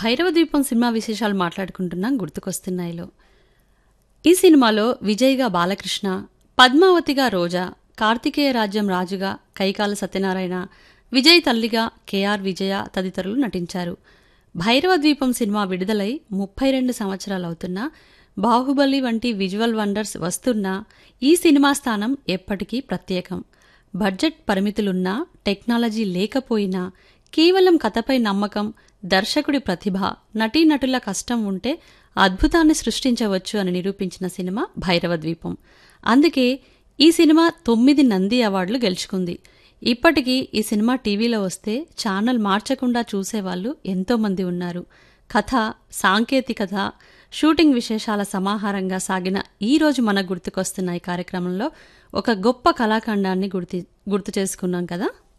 భైరవ ద్వీపం సినిమా విశేషాలు మాట్లాడుకుంటున్నాం గుర్తుకొస్తున్నాయిలో ఈ సినిమాలో విజయ్గా బాలకృష్ణ పద్మావతిగా రోజా కార్తికేయ రాజ్యం రాజుగా కైకాల సత్యనారాయణ విజయ్ తల్లిగా కెఆర్ విజయ తదితరులు నటించారు భైరవ ద్వీపం సినిమా విడుదలై ముప్పై రెండు సంవత్సరాలవుతున్నా బాహుబలి వంటి విజువల్ వండర్స్ వస్తున్నా ఈ సినిమా స్థానం ఎప్పటికీ ప్రత్యేకం బడ్జెట్ పరిమితులున్నా టెక్నాలజీ లేకపోయినా కేవలం కథపై నమ్మకం దర్శకుడి ప్రతిభ నటీనటుల కష్టం ఉంటే అద్భుతాన్ని సృష్టించవచ్చు అని నిరూపించిన సినిమా భైరవ ద్వీపం అందుకే ఈ సినిమా తొమ్మిది నంది అవార్డులు గెలుచుకుంది ఇప్పటికీ ఈ సినిమా టీవీలో వస్తే ఛానల్ మార్చకుండా చూసేవాళ్లు ఎంతోమంది ఉన్నారు కథ సాంకేతికత షూటింగ్ విశేషాల సమాహారంగా సాగిన ఈ రోజు మనకు గుర్తుకొస్తున్న ఈ కార్యక్రమంలో ఒక గొప్ప కళాఖండాన్ని గుర్తు గుర్తు చేసుకున్నాం కదా